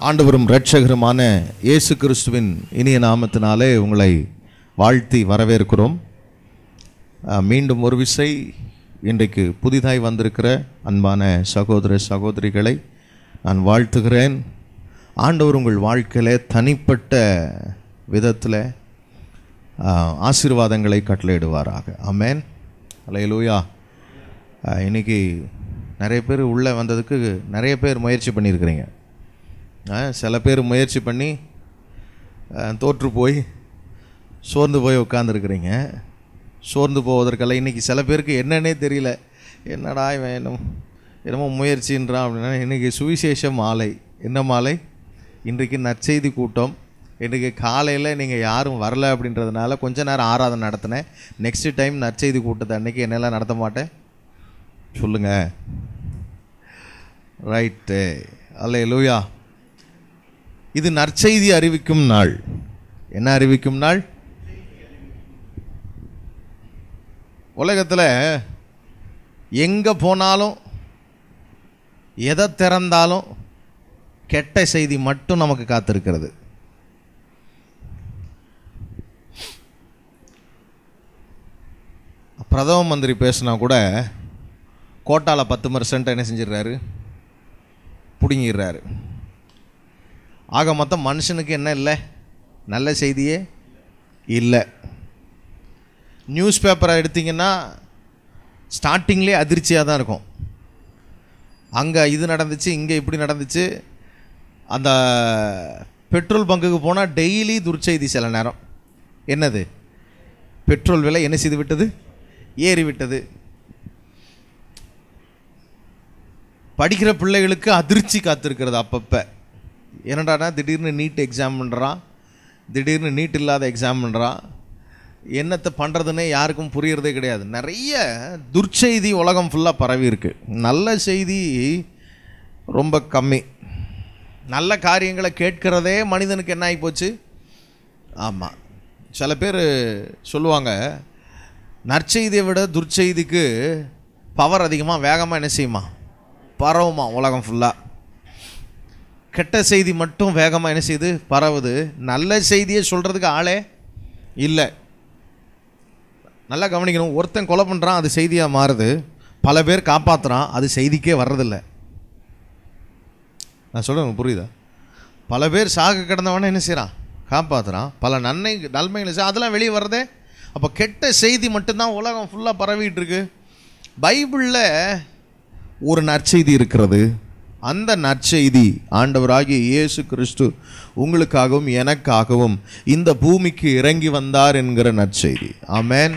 ஆண்டவரும் இரட்சகருமான இயேசு கிறிஸ்துவின் இனிய நாமத்தினாலே உங்களை வாழ்த்தி வரவேற்கிறோம் அஹ், மீண்டும் ஒரு விசை இன்றைக்கு புதிதாய் வந்திருக்கிற அன்பான சகோதர சகோதரிகளை நான் வாழ்த்துகிறேன் ஆண்டவர் உங்கள் வாழ்க்கையில் தனிப்பட்ட விதத்தில் அஹ், ஆசீர்வாதங்களை கட்டளையிடுவாராக ஆமென் அல்லேலூயா அஹ், இன்னைக்கு நிறைய பேர் உள்ளே வந்ததுக்கு நிறைய பேர் முயற்சி பண்ணியிருக்கிறீங்க அஹ், சில பேர் முயற்சி பண்ணி அஹ், தோற்று போய் சோர்ந்து போய் உட்காந்துருக்குறீங்க சோர்ந்து போவதற்கெல்லாம் இன்றைக்கி சில பேருக்கு என்னன்னே தெரியல என்னடா இவன் என்னமோ என்னமோ முயற்சின்றான் அப்படின்னா இன்றைக்கி சுவிசேஷ மாலை என்ன மாலை இன்றைக்கு நற்செய்தி கூட்டம் இன்றைக்கி காலையில் நீங்கள் யாரும் வரல அப்படின்றதுனால கொஞ்ச நேரம் ஆராதனை நடத்தினேன் நெக்ஸ்ட் டைம் நற்செய்தி கூட்டத்தை அன்றைக்கி என்னெல்லாம் நடத்த மாட்டேன் சொல்லுங்கள் ரைட்டு அல்ல லூயா இது நற்செய்தி அறிவிக்கும் நாள் என்ன அறிவிக்கும் நாள் உலகத்தில் எங்கே போனாலும் எதை திறந்தாலும் கெட்ட செய்தி மட்டும் நமக்கு காத்திருக்கிறது பிரதம மந்திரி பேசினா கூட கோட்டாவில் பத்து பர்சன்ட் என்ன செஞ்சிடுறாரு பிடுங்கிடுறாரு ஆக மொத்தம் மனுஷனுக்கு என்ன இல்லை நல்ல செய்தியே இல்லை நியூஸ் பேப்பரை எடுத்தீங்கன்னா ஸ்டார்டிங்லேயே அதிர்ச்சியாக தான் இருக்கும் அங்கே இது நடந்துச்சு இங்கே இப்படி நடந்துச்சு அந்த பெட்ரோல் பங்குக்கு போனால் டெய்லி துர்ச்செய்தி சில நேரம் என்னது பெட்ரோல் விலை என்ன செய்து விட்டது ஏறி விட்டது படிக்கிற பிள்ளைகளுக்கு அதிர்ச்சி காத்திருக்கிறது அப்பப்போ என்னடானா திடீர்னு நீட் எக்ஸாம் பண்ணுறான் திடீர்னு நீட் இல்லாத எக்ஸாம் பண்ணுறான் என்னத்தை பண்ணுறதுன்னே யாருக்கும் புரியறதே கிடையாது நிறைய துர்ச்செய்தி உலகம் ஃபுல்லாக பரவி இருக்கு நல்ல செய்தி ரொம்ப கம்மி நல்ல காரியங்களை கேட்கிறதே மனிதனுக்கு என்ன ஆகி போச்சு ஆமாம் சில பேர் சொல்லுவாங்க நற்செய்தியை விட துர்ச்செய்திக்கு பவர் அதிகமாக வேகமாக என்ன செய்யுமா பரவுமா உலகம் ஃபுல்லாக கெட்ட செய்தி மட்டும் வேகமாக என்ன செய்யுது பரவுது நல்ல செய்தியை சொல்கிறதுக்கு ஆளே இல்லை நல்லா கவனிக்கணும் ஒருத்தன் கொலை பண்ணுறான் அது செய்தியாக மாறுது பல பேர் காப்பாற்றுறான் அது செய்திக்கே வர்றதில்ல நான் சொல்கிறேன் புரியுதா பல பேர் சாக கிடந்தவன என்ன செய்கிறான் காப்பாற்றுறான் பல நன்மை நன்மைகளை செய் அதெல்லாம் வெளியே வர்றதே அப்போ கெட்ட செய்தி மட்டும்தான் உலகம் ஃபுல்லாக பரவிட்டு இருக்கு பைபிளில் ஒரு நற்செய்தி இருக்கிறது அந்த நற்செய்தி ஆண்டவராகிய இயேசு கிறிஸ்து உங்களுக்காகவும் எனக்காகவும் இந்த பூமிக்கு இறங்கி வந்தார் என்கிற நற்செய்தி ஆமென்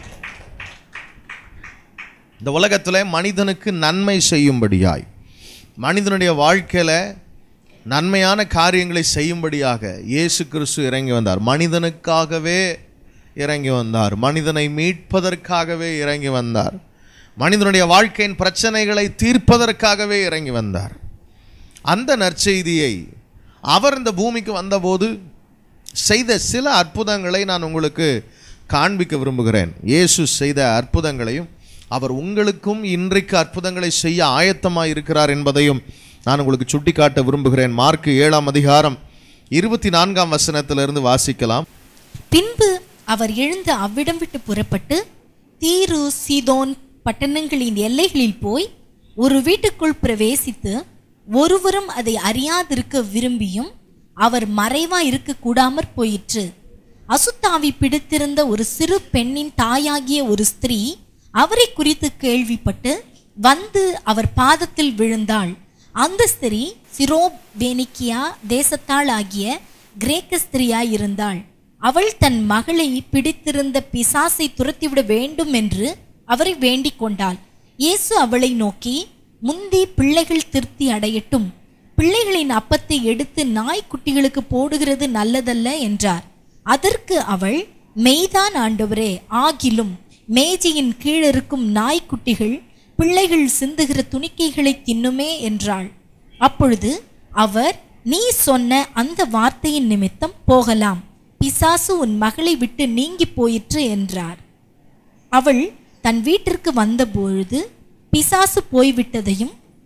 இந்த உலகத்தில் மனிதனுக்கு நன்மை செய்யும்படியாய் மனிதனுடைய வாழ்க்கையில் நன்மையான காரியங்களை செய்யும்படியாக இயேசு கிறிஸ்து இறங்கி வந்தார் மனிதனுக்காகவே இறங்கி வந்தார் மனிதனை மீட்பதற்காகவே இறங்கி வந்தார் மனிதனுடைய வாழ்க்கையின் பிரச்சனைகளை தீர்ப்பதற்காகவே இறங்கி வந்தார் அந்த நற்செய்தியை அவர் இந்த பூமிக்கு வந்தபோது செய்த சில அற்புதங்களை நான் உங்களுக்கு காண்பிக்க விரும்புகிறேன் இயேசு செய்த அற்புதங்களையும் அவர் உங்களுக்கும் இன்றைக்கு அற்புதங்களை செய்ய ஆயத்தமாக இருக்கிறார் என்பதையும் நான் உங்களுக்கு சுட்டிக்காட்ட விரும்புகிறேன் மார்க் ஏழாம் அதிகாரம் இருபத்தி நான்காம் வசனத்திலிருந்து வாசிக்கலாம் பின்பு அவர் எழுந்து அவ்விடம் விட்டு புறப்பட்டு தீரு சீதோன் பட்டணங்களின் எல்லைகளில் போய் ஒரு வீட்டுக்குள் பிரவேசித்து ஒருவரும் அதை அறியாதிருக்க விரும்பியும் அவர் மறைவா இருக்க கூடாமற் போயிற்று அசுத்தாவி பிடித்திருந்த ஒரு சிறு பெண்ணின் தாயாகிய ஒரு ஸ்திரீ அவரை குறித்து கேள்விப்பட்டு வந்து அவர் பாதத்தில் விழுந்தாள் அந்த ஸ்திரீ சிரோபேனிக்கியா தேசத்தாள் ஆகிய கிரேக்க ஸ்திரியாய் இருந்தாள் அவள் தன் மகளை பிடித்திருந்த பிசாசை துரத்திவிட வேண்டும் என்று அவரை வேண்டிக் கொண்டாள் இயேசு அவளை நோக்கி முந்தி பிள்ளைகள் திருப்தி அடையட்டும் பிள்ளைகளின் அப்பத்தை எடுத்து நாய்க்குட்டிகளுக்கு போடுகிறது நல்லதல்ல என்றார் அதற்கு அவள் மெய்தான் ஆண்டவரே ஆகிலும் மேஜையின் கீழிருக்கும் நாய்க்குட்டிகள் பிள்ளைகள் சிந்துகிற துணிக்கைகளை தின்னுமே என்றாள் அப்பொழுது அவர் நீ சொன்ன அந்த வார்த்தையின் நிமித்தம் போகலாம் பிசாசு உன் மகளை விட்டு நீங்கி போயிற்று என்றார் அவள் தன் வீட்டிற்கு வந்தபொழுது பிசாசு போய்விட்டதையும்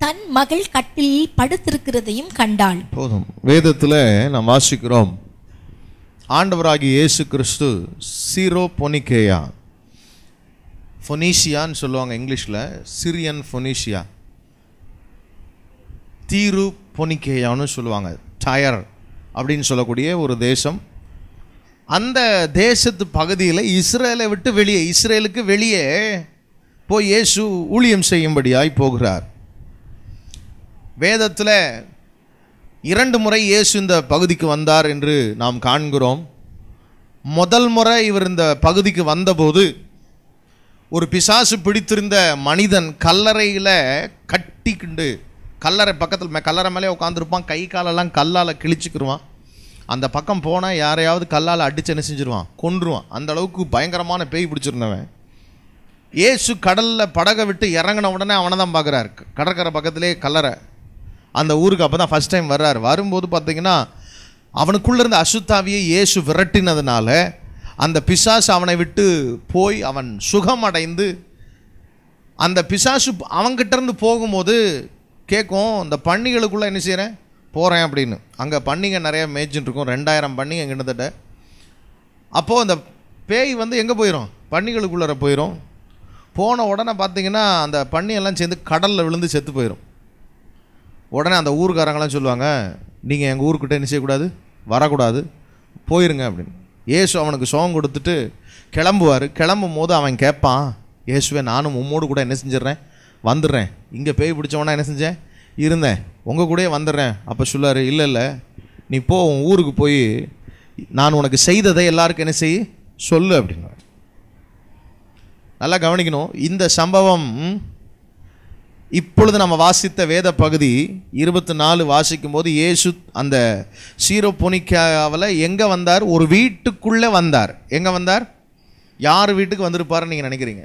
தன் மகள் கட்டிலில் படுத்திருக்கிறதையும் கண்டாள் போதும் வேதத்தில் நாம் வாசிக்கிறோம் ஆண்டவராகிய இயேசு கிறிஸ்து சீரோ பொனிக்கேயா ஃபொனீஷியான்னு சொல்லுவாங்க இங்கிலீஷில் சிரியன் ஃபொனீஷியா தீரு பொனிக்கேயான்னு சொல்லுவாங்க டயர் அப்படின்னு சொல்லக்கூடிய ஒரு தேசம் அந்த தேசத்து பகுதியில் இஸ்ரேலை விட்டு வெளியே இஸ்ரேலுக்கு வெளியே போய் இயேசு ஊழியம் செய்யும்படியாய் போகிறார் வேதத்தில் இரண்டு முறை இயேசு இந்த பகுதிக்கு வந்தார் என்று நாம் காண்கிறோம் முதல் முறை இவர் இந்த பகுதிக்கு வந்தபோது ஒரு பிசாசு பிடித்திருந்த மனிதன் கல்லறையில் கட்டிக்கிண்டு கல்லறை பக்கத்தில் மே- கல்லறை மேலே உட்காந்துருப்பான் கை காலெல்லாம் கல்லால் கிழிச்சுக்கிருவான் அந்த பக்கம் போனால் யாரையாவது கல்லால் அடிச்சு என்ன செஞ்சிருவான் கொன்றுவான் அந்த அளவுக்கு பயங்கரமான பேய் பிடிச்சிருந்தவன் இயேசு கடலில் படகை விட்டு இறங்கின உடனே அவனை தான் பார்க்குறாரு கடற்கரை பக்கத்திலே கல்லறை அந்த ஊருக்கு அப்போ தான் ஃபஸ்ட் டைம் வர்றாரு வரும்போது பார்த்தீங்கன்னா அவனுக்குள்ள இருந்த அசுத்தாவியை இயேசு விரட்டினதுனால அந்த பிசாசு அவனை விட்டு போய் அவன் சுகமடைந்து அந்த பிசாசு அவன்கிட்ட இருந்து போகும்போது கேட்கும் இந்த பன்னிகளுக்குள்ளே என்ன செய்கிறேன் போகிறேன் அப்படின்னு அங்கே பன்னிங்க நிறைய மேய்ச்சிட்டு இருக்கும் ரெண்டாயிரம் பன்னிங்க கிட்டத்தட்ட அப்போது அந்த பேய் வந்து எங்கே போயிடும் பன்னிகளுக்குள்ளே போயிடும் போன உடனே பார்த்தீங்கன்னா அந்த பன்னி எல்லாம் சேர்ந்து கடலில் விழுந்து செத்து போயிடும் உடனே அந்த ஊருக்காரங்களாம் சொல்லுவாங்க நீங்கள் எங்கள் ஊருக்கிட்ட என்ன செய்யக்கூடாது வரக்கூடாது போயிருங்க அப்படின்னு இயேசு அவனுக்கு சோகம் கொடுத்துட்டு கிளம்புவார் கிளம்பும் போது அவன் கேட்பான் இயேசுவே நானும் உம்மோடு கூட என்ன செஞ்சிடுறேன் வந்துடுறேன் இங்கே பேய் பிடிச்சவனா என்ன செஞ்சேன் இருந்தேன் உங்கள் கூடயே வந்துடுறேன் அப்போ சொல்லாரு இல்லை இல்லை நீ போ உன் ஊருக்கு போய் நான் உனக்கு செய்ததை எல்லாருக்கும் என்ன செய் சொல்லு அப்படின்னு நல்லா கவனிக்கணும் இந்த சம்பவம் இப்பொழுது நம்ம வாசித்த வேத பகுதி இருபத்தி நாலு வாசிக்கும் போது இயேசு அந்த சீரோபொனிக்காவில் எங்கே வந்தார் ஒரு வீட்டுக்குள்ளே வந்தார் எங்கே வந்தார் யார் வீட்டுக்கு வந்திருப்பாருன்னு நீங்கள் நினைக்கிறீங்க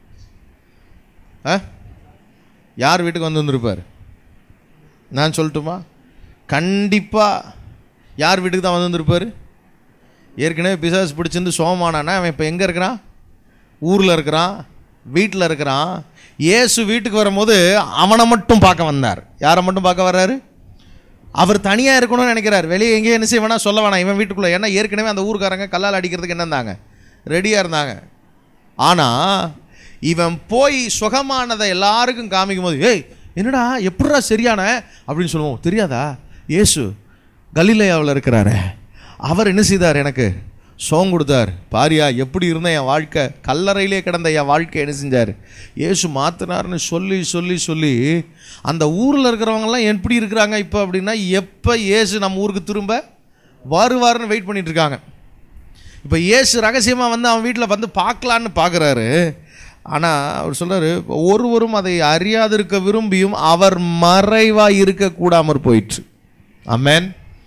ஆ யார் வீட்டுக்கு வந்து வந்திருப்பார் நான் சொல்லட்டுமா கண்டிப்பாக யார் வீட்டுக்கு தான் வந்து வந்திருப்பார் ஏற்கனவே பிசாசு பிடிச்சிருந்து சோமானானா அவன் இப்போ எங்கே இருக்கிறான் ஊரில் இருக்கிறான் வீட்டில் இருக்கிறான் இயேசு வீட்டுக்கு வரும்போது அவனை மட்டும் பார்க்க வந்தார் யாரை மட்டும் பார்க்க வர்றாரு அவர் தனியாக இருக்கணும்னு நினைக்கிறார் வெளியே எங்கேயும் என்ன செய்ய வேணாம் சொல்ல வேணாம் இவன் வீட்டுக்குள்ளே ஏன்னா ஏற்கனவே அந்த ஊருக்காரங்க கல்லால் அடிக்கிறதுக்கு என்ன இருந்தாங்க ரெடியாக இருந்தாங்க ஆனால் இவன் போய் சுகமானதை எல்லாருக்கும் காமிக்கும் போது ஏய் என்னடா எப்படிடா சரியான அப்படின்னு சொல்லுவோம் தெரியாதா இயேசு கலிலேயாவில் இருக்கிறாரு அவர் என்ன செய்தார் எனக்கு சோங் கொடுத்தார் பாரியா எப்படி இருந்த என் வாழ்க்கை கல்லறையிலே கிடந்த என் வாழ்க்கை என்ன செஞ்சார் இயேசு மாத்தினார்னு சொல்லி சொல்லி சொல்லி அந்த ஊரில் இருக்கிறவங்கலாம் எப்படி இருக்கிறாங்க இப்போ அப்படின்னா எப்போ இயேசு நம்ம ஊருக்கு திரும்ப வருவாருன்னு வெயிட் பண்ணிட்டு இருக்காங்க இப்போ இயேசு ரகசியமாக வந்து அவன் வீட்டில் வந்து பார்க்கலான்னு பார்க்குறாரு ஆனால் அவர் சொல்றாரு ஒருவரும் அதை அறியாதிருக்க விரும்பியும் அவர் மறைவாக இருக்கக்கூடாமற் போயிற்று அமேன்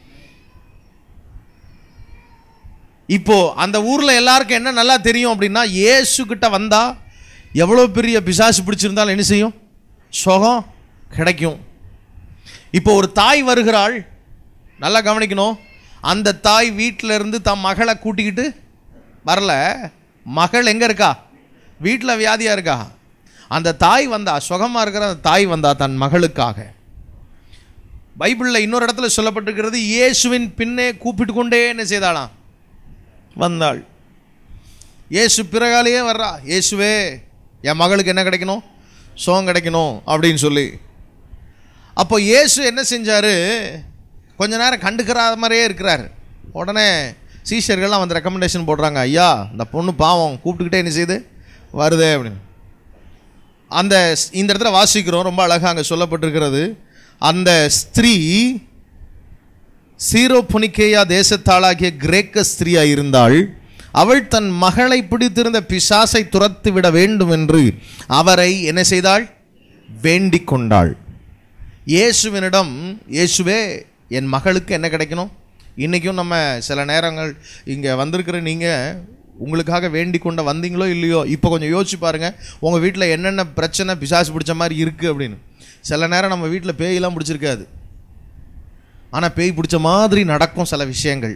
இப்போ அந்த ஊரில் எல்லாருக்கும் என்ன நல்லா தெரியும் அப்படின்னா இயேசு கிட்ட வந்தா எவ்வளோ பெரிய பிசாசு பிடிச்சிருந்தாலும் என்ன செய்யும் சுகம் கிடைக்கும் இப்போ ஒரு தாய் வருகிறாள் நல்லா கவனிக்கணும் அந்த தாய் வீட்டில் இருந்து தம் மகளை கூட்டிக்கிட்டு வரல மகள் எங்கே இருக்கா வீட்டில் வியாதியாக இருக்கா அந்த தாய் வந்தா சுகமாக இருக்கிற அந்த தாய் வந்தா தன் மகளுக்காக பைபிளில் இன்னொரு இடத்துல சொல்லப்பட்டிருக்கிறது இயேசுவின் பின்னே கூப்பிட்டு கொண்டே என்ன செய்தாளாம் வந்தாள் இயேசு பிறகாலேயே வர்றா இயேசுவே என் மகளுக்கு என்ன கிடைக்கணும் சோகம் கிடைக்கணும் அப்படின்னு சொல்லி அப்போ இயேசு என்ன செஞ்சார் கொஞ்ச நேரம் கண்டுக்கிறாத மாதிரியே இருக்கிறார் உடனே சீஷர்கள்லாம் வந்து ரெக்கமெண்டேஷன் போடுறாங்க ஐயா இந்த பொண்ணு பாவம் கூப்பிட்டுக்கிட்டே என்ன செய்யுது வருதே அப்படின்னு அந்த ஸ்- இந்த இடத்துல வாசிக்கிறோம் ரொம்ப அழகாக அங்கே சொல்லப்பட்டிருக்கிறது அந்த ஸ்திரீ சீரோபொனிக்கேயா தேசத்தாளாகிய கிரேக்க ஸ்திரீயா இருந்தாள் அவள் தன் மகளை பிடித்திருந்த பிசாசை துரத்து விட வேண்டும் என்று அவரை என்ன செய்தாள் வேண்டிக் கொண்டாள் இயேசுவினிடம் இயேசுவே என் மகளுக்கு என்ன கிடைக்கணும் இன்றைக்கும் நம்ம சில நேரங்கள் இங்கே வந்திருக்கிற நீங்கள் உங்களுக்காக வேண்டிக் கொண்ட வந்தீங்களோ இல்லையோ இப்போ கொஞ்சம் யோசிச்சு பாருங்கள் உங்கள் வீட்டில் என்னென்ன பிரச்சனை பிசாசு பிடிச்ச மாதிரி இருக்குது அப்படின்னு சில நேரம் நம்ம வீட்டில் பேயெல்லாம் பிடிச்சிருக்காது ஆனால் பேய் பிடிச்ச மாதிரி நடக்கும் சில விஷயங்கள்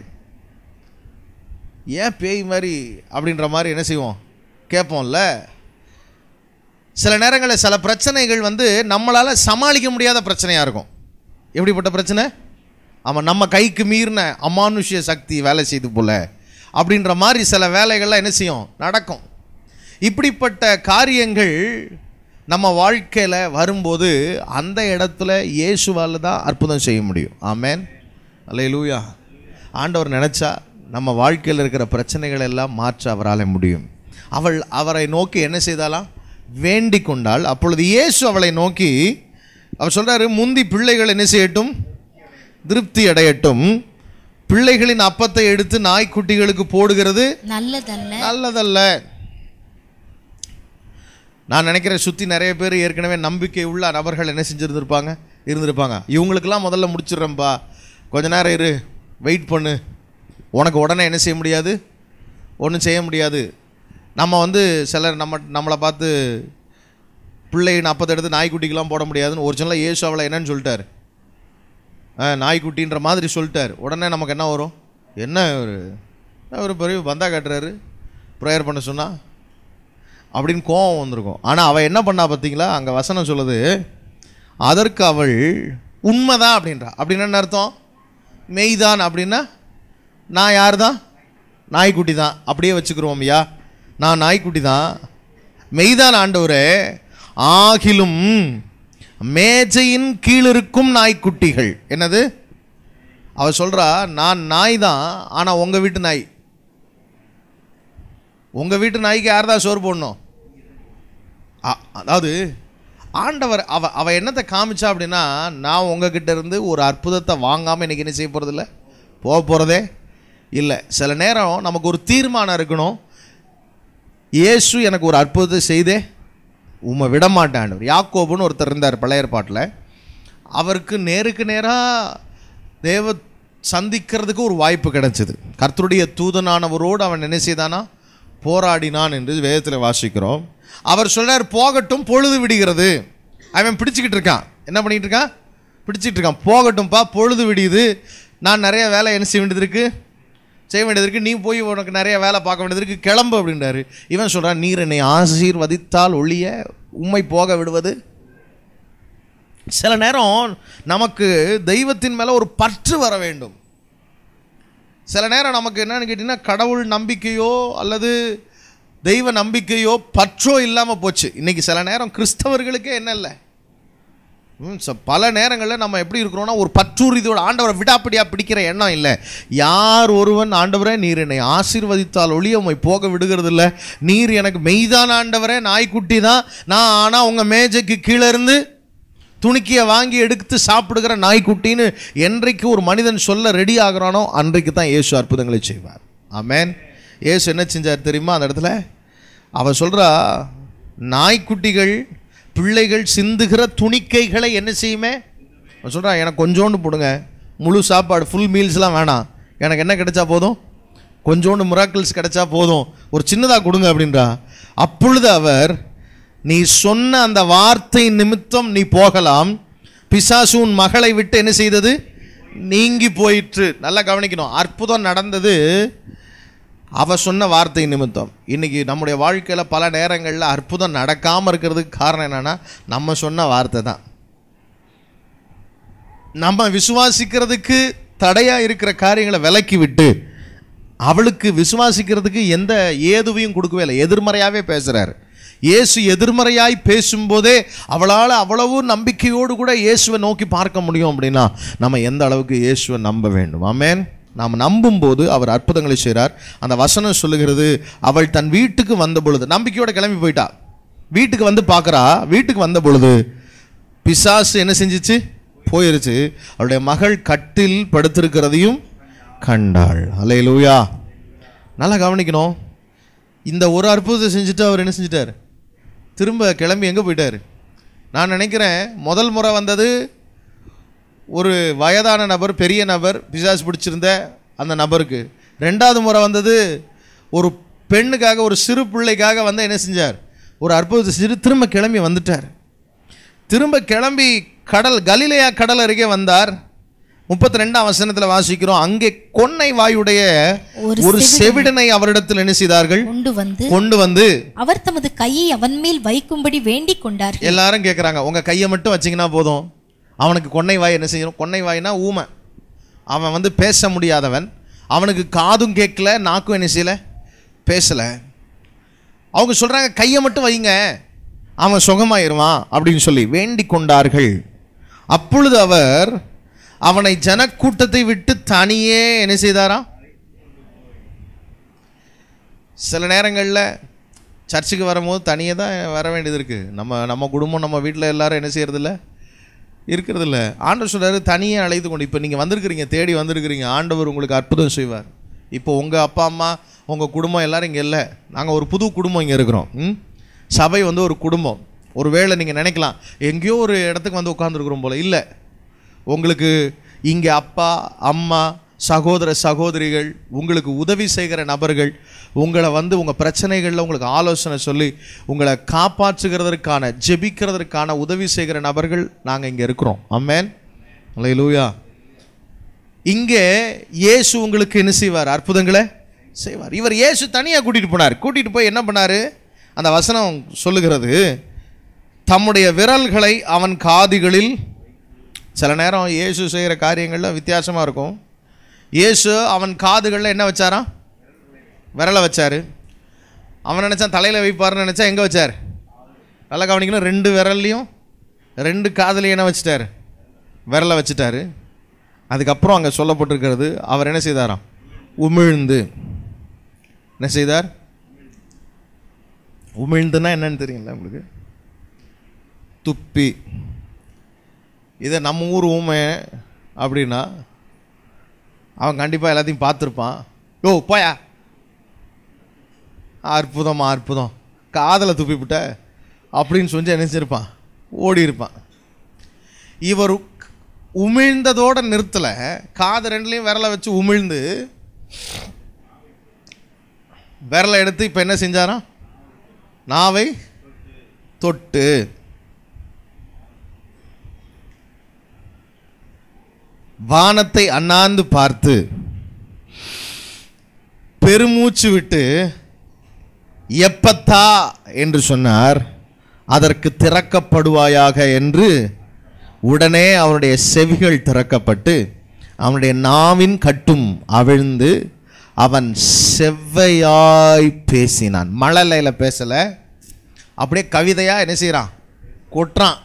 ஏன் பேய் மாதிரி அப்படின்ற மாதிரி என்ன செய்வோம் கேட்போம்ல சில நேரங்களில் சில பிரச்சனைகள் வந்து நம்மளால் சமாளிக்க முடியாத பிரச்சனையாக இருக்கும் எப்படிப்பட்ட பிரச்சனை ஆமாம் நம்ம கைக்கு மீறின அமானுஷ்ய சக்தி வேலை செய்து போல அப்படின்ற மாதிரி சில வேலைகள்லாம் என்ன செய்யும் நடக்கும் இப்படிப்பட்ட காரியங்கள் நம்ம வாழ்க்கையில் வரும்போது அந்த இடத்துல இயேசுவால் தான் அற்புதம் செய்ய முடியும் ஆமேன் அல்லேலூயா ஆண்டவர் நினச்சா நம்ம வாழ்க்கையில் இருக்கிற பிரச்சனைகள் எல்லாம் மாற்ற அவரால் முடியும் அவள் அவரை நோக்கி என்ன செய்தாலாம் வேண்டிக் கொண்டால் அப்பொழுது இயேசு அவளை நோக்கி அவர் சொல்றாரு முந்தி பிள்ளைகள் என்ன செய்யட்டும் திருப்தி அடையட்டும் பிள்ளைகளின் அப்பத்தை எடுத்து நாய்க்குட்டிகளுக்கு போடுகிறது நல்லதல்ல நல்லதல்ல நான் நினைக்கிறேன் சுற்றி நிறைய பேர் ஏற்கனவே நம்பிக்கை உள்ள நபர்கள் என்ன செஞ்சுருந்துருப்பாங்க இருந்திருப்பாங்க இவங்களுக்கெல்லாம் முதல்ல முடிச்சிடுறேன்ப்பா கொஞ்ச நேரம் இரு வெயிட் பண்ணு உனக்கு உடனே என்ன செய்ய முடியாது ஒன்றும் செய்ய முடியாது நம்ம வந்து சிலர் நம்ம நம்மளை பார்த்து பிள்ளையின் அப்பத்தை எடுத்து நாய்க்குட்டிக்கெல்லாம் போட முடியாதுன்னு ஒரிஜினலாக இயேசு அவளை என்னன்னு சொல்லிட்டார் ஆ நாய்க்குட்டின்ற மாதிரி சொல்லிட்டார் உடனே நமக்கு என்ன வரும் என்ன ஒரு என்ன ஒரு பெரிய பந்தா காட்டுறாரு ப்ரேயர் பண்ண சொன்னா அப்படின்னு கோவம் வந்திருக்கும் ஆனால் அவள் என்ன பண்ணா பார்த்தீங்களா அங்கே வசனம் சொல்லுது அதற்கு அவள் உண்மைதான் அப்படின்றா அப்படின்னு என்ன அர்த்தம் மெய்தான் அப்படின்னா நான் யார் தான் நாய்க்குட்டி தான் அப்படியே வச்சுக்கிறோம் ஐயா நான் நாய்க்குட்டி தான் மெய்தான் ஆண்டவரே ஆகிலும் மேஜையின் கீழிருக்கும் நாய்க்குட்டிகள் என்னது அவ சொல்றா நான் நாய் தான் ஆனால் உங்கள் வீட்டு நாய் உங்கள் வீட்டு நாய்க்கு யார் தான் சோறு போடணும் அ- அதாவது ஆண்டவர் அவ அவ என்னத்தை காமிச்சா அப்படின்னா நான் உங்ககிட்ட இருந்து ஒரு அற்புதத்தை வாங்காமல் இன்னைக்கு என்ன செய்ய போகிறதில்ல போக போகிறதே இல்லை சில நேரம் நமக்கு ஒரு தீர்மானம் இருக்கணும் இயேசு எனக்கு ஒரு அற்புதத்தை செய்தே உம்மை விட மாட்டேன் யாக்கோபுன்னு ஒருத்தர் இருந்தார் பழைய ஏற்பாட்டில் அவருக்கு நேருக்கு நேராக தேவ சந்திக்கிறதுக்கு ஒரு வாய்ப்பு கிடைச்சது கர்த்தருடைய தூதனானவரோடு அவன் என்ன செய்தானா போராடினான் என்று வேதத்தில் வாசிக்கிறோம் அவர் சொல்றார் போகட்டும் பொழுது விடுகிறது அவன் பிடிச்சிக்கிட்டு இருக்கான் என்ன பண்ணிட்டு இருக்கான் பிடிச்சிட்டு இருக்கான் போகட்டும்ப்பா பொழுது விடியுது நான் நிறைய வேலை என்ன செய்ய வேண்டியது இருக்கு செய்ய வேண்டியது இருக்கு நீ போய் உனக்கு நிறைய வேலை பார்க்க வேண்டியது இருக்கு கிளம்பு அப்படின்றாரு இவன் சொல்றான் நீர் என்னை ஆசீர்வதித்தால் ஒழிய உம்மை போக விடுவது சில நேரம் நமக்கு தெய்வத்தின் மேலே ஒரு பற்று வர வேண்டும் சில நேரம் நமக்கு என்னன்னு கேட்டிங்கன்னா கடவுள் நம்பிக்கையோ அல்லது தெய்வ நம்பிக்கையோ பற்றோ இல்லாமல் போச்சு இன்னைக்கு சில நேரம் கிறிஸ்தவர்களுக்கே என்ன இல்லை ம், ச- பல நேரங்களில் நம்ம எப்படி இருக்கிறோம்னா ஒரு பற்றுறுதியோட ஆண்டவரை விடாப்பிடியா பிடிக்கிற எண்ணம் இல்லை யார் ஒருவன் ஆண்டவரே நீர் என்னை ஆசீர்வதித்தால் ஒழிய உம்மை போக விடுகிறது இல்லை நீர் எனக்கு மெய்தான் ஆண்டவரே நாய்க்குட்டி தான் நான் ஆனால் உங்கள் மேஜைக்கு கீழே இருந்து துணிக்கிய வாங்கி எடுத்து சாப்பிடுகிற நாய்க்குட்டின்னு என்றைக்கு ஒரு மனிதன் சொல்ல ரெடி ஆகுறானோ அன்றைக்கு தான் இயேசு அற்புதங்களை செய்வார் ஆமென் இயேசு என்ன செஞ்சார் தெரியுமா அந்த இடத்துல அவ சொல்றா நாய்க்குட்டிகள் பிள்ளைகள் சிந்துகிற துணிக்கைகளை என்ன செய்யுமே அவன் சொல்றா எனக்கு கொஞ்சோண்டு போடுங்க முழு சாப்பாடு ஃபுல் மீல்ஸ்லாம் வேணாம் எனக்கு என்ன கிடைச்சா போதும் கொஞ்சோண்டு மிராக்கிள்ஸ் கிடைச்சா போதும் ஒரு சின்னதாக கொடுங்க அப்படின்றா அப்பொழுது அவர் நீ சொன்ன அந்த வார்த்தை நிமித்தம் நீ போகலாம் பிசாசு உன் மகளை விட்டு என்ன செய்தது நீங்கி போயிற்று நல்லா கவனிக்கணும் அற்புதம் நடந்தது அவ சொன்ன வார்த்தை நிமித்தம் இன்னைக்கு நம்முடைய வாழ்க்கையில் பல நேரங்களில் அற்புதம் நடக்காமல் இருக்கிறதுக்கு காரணம் என்னன்னா நம்ம சொன்ன வார்த்தை தான் நம்ம விசுவாசிக்கிறதுக்கு தடையாக இருக்கிற காரியங்களை விலக்கி விட்டு அவளுக்கு விசுவாசிக்கிறதுக்கு எந்த ஏதுவையும் கொடுக்கவே இல்லை எதிர்மறையாகவே பேசுகிறாரு இயேசு எதிர்மறையாய் பேசும்போதே அவளால் அவ்வளவு நம்பிக்கையோடு கூட இயேசுவை நோக்கி பார்க்க முடியும் அப்படின்னா நம்ம எந்த அளவுக்கு இயேசுவை நம்ப வேண்டும் ஆமென் நாம் நம்பும்போது அவர் அற்புதங்களை செய்கிறார் அந்த வசனம் சொல்லுகிறது அவள் தன் வீட்டுக்கு வந்த பொழுது நம்பிக்கையோட கிளம்பி போயிட்டா வீட்டுக்கு வந்து பார்க்குறா வீட்டுக்கு வந்த பொழுது பிசாசு என்ன செஞ்சுச்சு போயிருச்சு அவளுடைய மகள் கட்டில் படுத்திருக்கிறதையும் கண்டாள் அல்லேலூயா நல்லா கவனிக்கணும் இந்த ஒரு அற்புதத்தை செஞ்சுட்டு அவர் என்ன செஞ்சிட்டார் திரும்ப கிளம்பி எங்கே போயிட்டார் நான் நினைக்கிறேன் முதல் முறை வந்தது ஒரு வயதான நபர் பெரிய நபர் பிசாசு பிடிச்சிருந்த அந்த நபருக்கு ரெண்டாவது முறை வந்தது ஒரு பெண்ணுக்காக ஒரு சிறு பிள்ளைக்காக வந்து என்ன செஞ்சார் ஒரு அற்புதத்தை செஞ்சுட்டு திரும்ப கிளம்பி வந்துட்டார் திரும்ப கிளம்பி கடல் கலிலேயா கடல் அருகே வந்தார் முப்பத்தி ரெண்டாம் வசனத்துல வாசிக்கிறோம் அங்கே கொன்னை வாயுடைய ஒரு ஒரு செவிடனை அவரிடத்தில் என்ன செய்தார்கள் கொண்டு வந்து கொண்டு வந்து அவர் தமது கையை அவன் மேல் வைக்கும்படி வேண்டிக் கொண்டார்கள் எல்லாரும் கேட்குறாங்க உங்க கையை மட்டும் வச்சீங்கன்னா போதும் அவனுக்கு கொன்னை வாய் என்ன செய்யணும் கொன்னை வாய்னா ஊமை அவன் வந்து பேச முடியாதவன் அவனுக்கு காதும் கேட்கல நாக்கும் என்ன செய்யல பேசல அவங்க சொல்றாங்க கையை மட்டும் வைங்க அவன் சுகமாயிருவான் அப்படின்னு சொல்லி வேண்டிக் கொண்டார்கள் அப்பொழுது அவர் அவனை ஜனக்கூட்டத்தை விட்டு தனியே என்ன செய்தாராம் சில நேரங்களில் சர்ச்சுக்கு வரும்போது தனியே தான் வர வேண்டியது இருக்குது நம்ம நம்ம குடும்பம் நம்ம வீட்டில் எல்லாரும் என்ன செய்யறதில்ல இருக்கிறதில்ல ஆண்டவர் சொல்றாரு தனியே அழைத்து கொண்டு இப்போ நீங்கள் வந்திருக்கிறீங்க தேடி வந்திருக்கிறீங்க ஆண்டவர் உங்களுக்கு அற்புதம் செய்வார் இப்போ உங்கள் அப்பா அம்மா உங்கள் குடும்பம் எல்லாரும் இங்கே இல்லை நாங்கள் ஒரு புது குடும்பம் இங்கே இருக்கிறோம் ம்? சபை வந்து ஒரு குடும்பம் ஒரு வேளை நீங்கள் நினைக்கலாம் எங்கேயோ ஒரு இடத்துக்கு வந்து உட்காந்துருக்குறோம் போல இல்லை உங்களுக்கு இங்கே அப்பா அம்மா சகோதர சகோதரிகள் உங்களுக்கு உதவி செய்கிற நபர்கள் உங்களை வந்து உங்கள் பிரச்சனைகளில் உங்களுக்கு ஆலோசனை சொல்லி உங்களை காப்பாற்றுகிறதற்கான ஜெபிக்கிறதற்கான உதவி செய்கிற நபர்கள் நாங்கள் இங்கே இருக்கிறோம் அம்மேன் லூயா இங்கே இயேசு உங்களுக்கு என்ன செய்வார் அற்புதங்களை செய்வார் இவர் இயேசு தனியாக கூட்டிகிட்டு போனார் கூட்டிகிட்டு போய் என்ன பண்ணார் அந்த வசனம் சொல்லுகிறது தம்முடைய விரல்களை அவன் காதுகளில் சில நேரம் இயேசு செய்கிற காரியங்கள்ல வித்தியாசமாக இருக்கும் இயேசு அவன் காதுகளில் என்ன வச்சாராம் விரலை வச்சார் அவன் நினச்சான் தலையில் வைப்பார்னு நினச்சா எங்கே வச்சார் நல்லா கவனிக்கணும் ரெண்டு விரல்லையும் ரெண்டு காதுலையும் என்ன வச்சிட்டார் விரலை வச்சுட்டாரு அதுக்கப்புறம் அங்கே சொல்லப்பட்டிருக்கிறது அவர் என்ன செய்தாராம் உமிழ்ந்து என்ன செய்தார் உமிழ்ந்துன்னா என்னன்னு தெரியுங்களா உங்களுக்கு துப்பி இதை நம்ம ஊர் ஊமை அப்படின்னா அவன் கண்டிப்பாக எல்லாத்தையும் பார்த்துருப்பான் யோ போயா அற்புதமா அற்புதம் காதில் துப்பி விட்ட அப்படின்னு சொல்லி நினைச்சிருப்பான் ஓடி இருப்பான் இவர் உமிழ்ந்ததோட நிறுத்தலை காது ரெண்டுலையும் விரலை வச்சு உமிழ்ந்து விரலை எடுத்து இப்போ என்ன செஞ்சாராம் நாவை தொட்டு வானத்தை அண்ணாந்து பார்த்து பெருமூச்சு விட்டு எப்பத்தா என்று சொன்னார் அதற்கு திறக்கப்படுவாயாக என்று உடனே அவனுடைய செவிகள் திறக்கப்பட்டு அவனுடைய நாவின் கட்டும் அவிழ்ந்து அவன் செவ்வையாய் பேசினான் மழலையில் பேசலை அப்படியே கவிதையாக என்ன செய்கிறான் கொட்டுறான்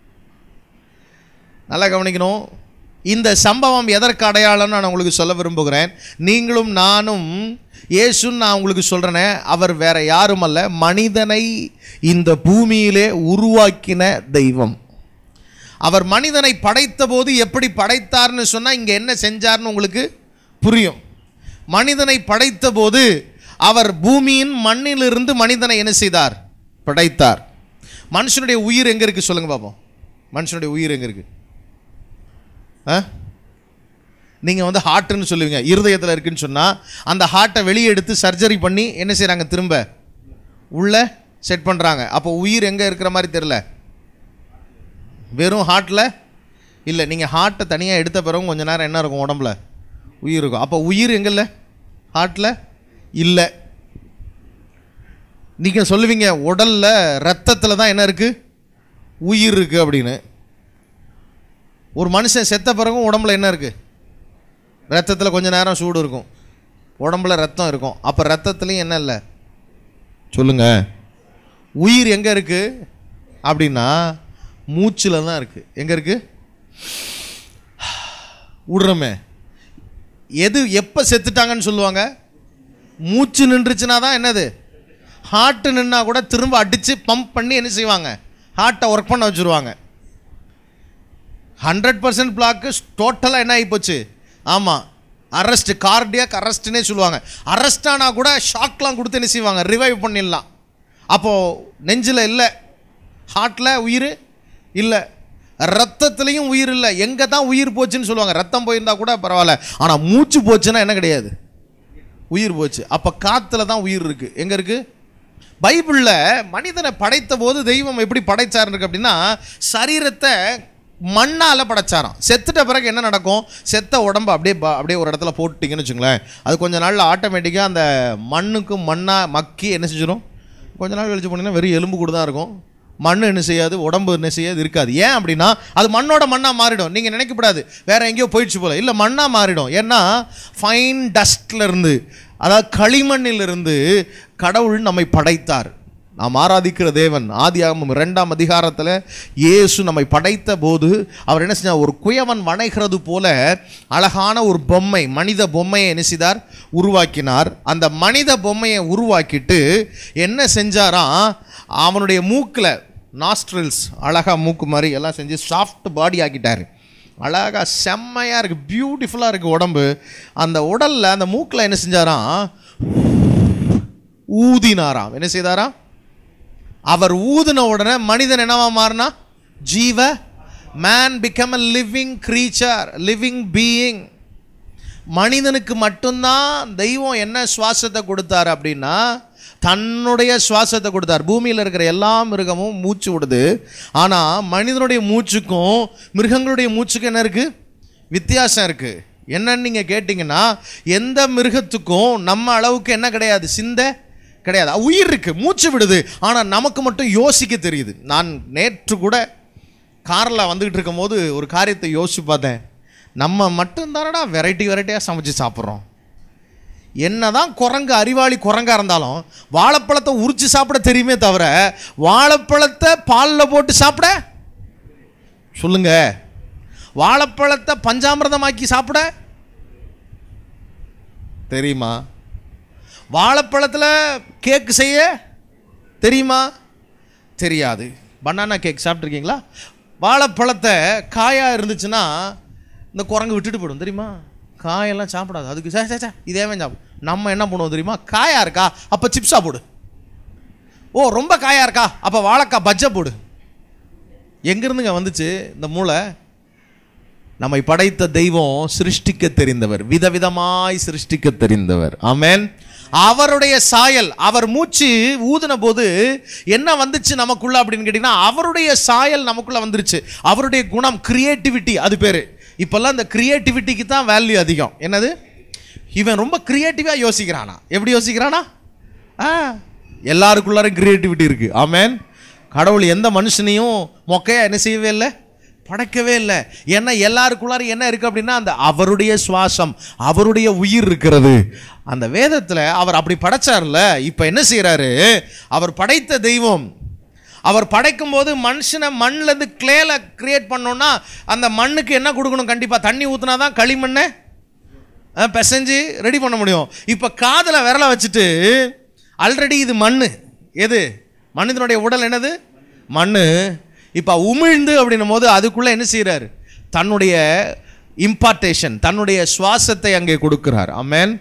நல்லா கவனிக்கணும் இந்த சம்பவம் எதற்கு அடையாளம்னு நான் உங்களுக்கு சொல்ல விரும்புகிறேன் நீங்களும் நானும் இயேசுன்னு நான் உங்களுக்கு சொல்கிறேனே அவர் வேற யாரும் அல்ல மனிதனை இந்த பூமியிலே உருவாக்கின தெய்வம் அவர் மனிதனை படைத்த போது எப்படி படைத்தார்னு சொன்னால் இங்கே என்ன செஞ்சார்னு உங்களுக்கு புரியும் மனிதனை படைத்த போது அவர் பூமியின் மண்ணிலிருந்து மனிதனை என்ன செய்தார் படைத்தார் மனுஷனுடைய உயிர் எங்கே இருக்குது சொல்லுங்க பாப்போம் மனுஷனுடைய உயிர் எங்கே இருக்குது ஆ நீங்கள் வந்து ஹார்ட்டுன்னு சொல்லுவீங்க இருதயத்தில் இருக்குன்னு சொன்னால் அந்த ஹார்ட்டை வெளியே எடுத்து சர்ஜரி பண்ணி என்ன செய்கிறாங்க திரும்ப உள்ள செட் பண்ணுறாங்க அப்போ உயிர் எங்கே இருக்கிற மாதிரி தெரில வெறும் ஹார்ட்டில் இல்லை நீங்கள் ஹார்ட்டை தனியாக எடுத்த பிறகு கொஞ்ச நேரம் என்ன இருக்கும் உடம்புல உயிர் இருக்கும் அப்போ உயிர் எங்கல்ல ஹார்ட்டில் இல்லை நீங்கள் சொல்லுவீங்க உடலில் ரத்தத்தில் தான் என்ன இருக்குது உயிர் இருக்குது அப்படின்னு ஒரு மனுஷன் செத்த பிறகும் உடம்புல என்ன இருக்குது ரத்தத்தில் கொஞ்ச நேரம் சூடு இருக்கும் உடம்புல ரத்தம் இருக்கும் அப்போ ரத்தத்துலேயும் என்ன இல்லை சொல்லுங்க உயிர் எங்கே இருக்குது அப்படின்னா மூச்சில் தான் இருக்குது எங்கே இருக்குது விடுறோமே எது எப்போ செத்துட்டாங்கன்னு சொல்லுவாங்க மூச்சு நின்றுச்சுன்னா தான் என்னது ஹார்ட்டு நின்னா கூட திரும்ப அடித்து பம்ப் பண்ணி என்ன செய்வாங்க ஹார்ட்டை ஒர்க் பண்ண வச்சுருவாங்க ஹண்ட்ரட் பர்சன்ட் பிளாக்கு டோட்டலாக என்ன ஆகிப்போச்சு ஆமாம் அரெஸ்ட் கார்டியாக் அரெஸ்ட்னே சொல்லுவாங்க அரெஸ்ட் ஆனால் கூட ஷாக்லாம் கொடுத்து என்ன செய்வாங்க ரிவைவ் பண்ணிடலாம் அப்போது நெஞ்சில் இல்லை ஹார்ட்டில் உயிர் இல்லை ரத்தத்துலேயும் உயிர் இல்லை எங்கே தான் உயிர் போச்சுன்னு சொல்லுவாங்க ரத்தம் போயிருந்தா கூட பரவாயில்ல ஆனால் மூச்சு போச்சுன்னா என்ன கிடையாது உயிர் போச்சு அப்போ காற்றுல தான் உயிர் இருக்குது எங்கே இருக்குது பைபிளில் மனிதனை படைத்த போது தெய்வம் எப்படி படைச்சார் இருக்கு அப்படின்னா சரீரத்தை மண்ணால படைச்சாராம் செத்துட்ட பிறகு என்ன நடக்கும் செத்த உடம்பு அப்படியே ப- அப்படியே ஒரு இடத்துல போட்டுட்டீங்கன்னு வச்சுங்களேன் அது கொஞ்ச நாள்ல ஆட்டோமேட்டிக்காக அந்த மண்ணுக்கும் மண்ணா மக்கி என்ன செஞ்சிடும் கொஞ்ச நாள் கழிச்சு போனீங்கன்னா வெறும் எலும்பு கூட தான் இருக்கும் மண் என்ன செய்யாது உடம்பு என்ன செய்யாது இருக்காது ஏன் அப்படின்னா அது மண்ணோட மண்ணாக மாறிடும் நீங்கள் நினைக்கப்படாது வேற எங்கேயோ போயிடுச்சு போல இல்லை மண்ணாக மாறிடும் ஏன்னா ஃபைன் டஸ்ட்ல இருந்து அதாவது களிமண்ணிலிருந்து கடவுள் நம்மை படைத்தார் நாம் ஆராதிக்கிற தேவன் ஆதியாகமம் இரண்டாம் அதிகாரத்தில் இயேசு நம்மை படைத்த போது அவர் என்ன செஞ்சார் ஒரு குயவன் வணைகிறது போல அழகான ஒரு பொம்மை மனித பொம்மையை என்ன செய்தார் உருவாக்கினார் அந்த மனித பொம்மையை உருவாக்கிட்டு என்ன செஞ்சாராம் அவனுடைய மூக்கில் நாஸ்ட்ரில்ஸ் அழகா மூக்கு மாதிரி எல்லாம் செஞ்சு சாஃப்ட் பாடி ஆக்கிட்டாரு அழகா செம்மையாக இருக்குது பியூட்டிஃபுல்லாக இருக்குது உடம்பு அந்த உடலில் அந்த மூக்கில் என்ன செஞ்சாராம் ஊதினாராம் என்ன செய்தாராம் அவர் ஊதின உடனே மனிதன் என்னவா மாறினா ஜீவ man become a living creature living being மனிதனுக்கு மட்டும்தான் தெய்வம் என்ன சுவாசத்தை கொடுத்தார் அப்படின்னா தன்னுடைய சுவாசத்தை கொடுத்தார் பூமியில் இருக்கிற எல்லா மிருகமும் மூச்சு விடுது ஆனால் மனிதனுடைய மூச்சுக்கும் மிருகங்களுடைய மூச்சுக்கும் என்ன இருக்குது வித்தியாசம் இருக்குது என்னன்னு நீங்கள் கேட்டிங்கன்னா எந்த மிருகத்துக்கும் நம்ம அளவுக்கு என்ன கிடையாது சிந்தை கிடையாது உயிர் இருக்கு மூச்சு விடுது ஆனால் நமக்கு மட்டும் யோசிக்க தெரியுது நான் நேற்று கூட காரில் வந்துக்கிட்டு இருக்கும்போது ஒரு காரியத்தை யோசிச்சு பார்த்தேன் நம்ம மட்டும்தானடா வெரைட்டி வெரைட்டியாக சமைச்சு சாப்பிட்றோம் என்னதான் குரங்கு அறிவாளி குரங்கா இருந்தாலும் வாழைப்பழத்தை உரிச்சு சாப்பிட தெரியுமே தவிர வாழைப்பழத்தை பாலில் போட்டு சாப்பிட சொல்லுங்க வாழைப்பழத்தை பஞ்சாமிர்தமாக்கி சாப்பிட தெரியுமா வாழைப்பழத்தில் கேக் செய்ய தெரியுமா தெரியாது பனானா கேக் சாப்பிட்ருக்கீங்களா வாழைப்பழத்தை காயாக இருந்துச்சுன்னா இந்த குரங்கு விட்டுட்டு போயிடும் தெரியுமா காயெல்லாம் சாப்பிடாது அதுக்கு சே சே சே இதே சாப்பிடும் நம்ம என்ன பண்ணுவோம் தெரியுமா காயாக இருக்கா அப்போ சிப்ஸா போடு ஓ ரொம்ப காயாக இருக்கா அப்போ வாழைக்காய் பஜ்ஜை போடு எங்கேருந்துங்க வந்துச்சு இந்த மூளை நம்மை படைத்த தெய்வம் சிருஷ்டிக்க தெரிந்தவர் விதவிதமாய் சிருஷ்டிக்க தெரிந்தவர் ஆமென் அவருடைய சாயல் அவர் மூச்சு ஊதின போது என்ன வந்துச்சு நமக்குள்ள அப்படின்னு கேட்டிங்கன்னா அவருடைய சாயல் நமக்குள்ள வந்துருச்சு அவருடைய குணம் கிரியேட்டிவிட்டி அது பேர் இப்போல்லாம் இந்த கிரியேட்டிவிட்டிக்கு தான் வேல்யூ அதிகம் என்னது இவன் ரொம்ப கிரியேட்டிவாக யோசிக்கிறானா எப்படி யோசிக்கிறானா ஆ எல்லாருக்குள்ளாரும் கிரியேட்டிவிட்டி இருக்கு ஆமென் கடவுள் எந்த மனுஷனையும் மொக்கையா என்ன செய்யவே இல்லை படைக்கவே இல்லை ஏன்னா எல்லாருக்குள்ளாரும் என்ன இருக்கு அப்படின்னா அந்த அவருடைய சுவாசம் அவருடைய உயிர் இருக்கிறது அந்த வேதத்தில் அவர் அப்படி படைச்சார்ல இப்போ என்ன செய்றாரு அவர் படைத்த தெய்வம் அவர் படைக்கும் போது மனுஷனை மண்ணிலேருந்து கிளேல கிரியேட் பண்ணோம்னா அந்த மண்ணுக்கு என்ன கொடுக்கணும் கண்டிப்பாக தண்ணி ஊற்றினா தான் களிமண்ணை அஹ், பிசைஞ்சு ரெடி பண்ண முடியும் இப்போ காதில் விரலை வச்சுட்டு ஆல்ரெடி இது மண் எது மனிதனுடைய உடல் என்னது மண் இப்போ உமிழ்ந்து அப்படின்னும் போது அதுக்குள்ளே என்ன செய்கிறார் தன்னுடைய இம்பார்ட்டேஷன் தன்னுடைய சுவாசத்தை அங்கே கொடுக்கிறார் ஆமென்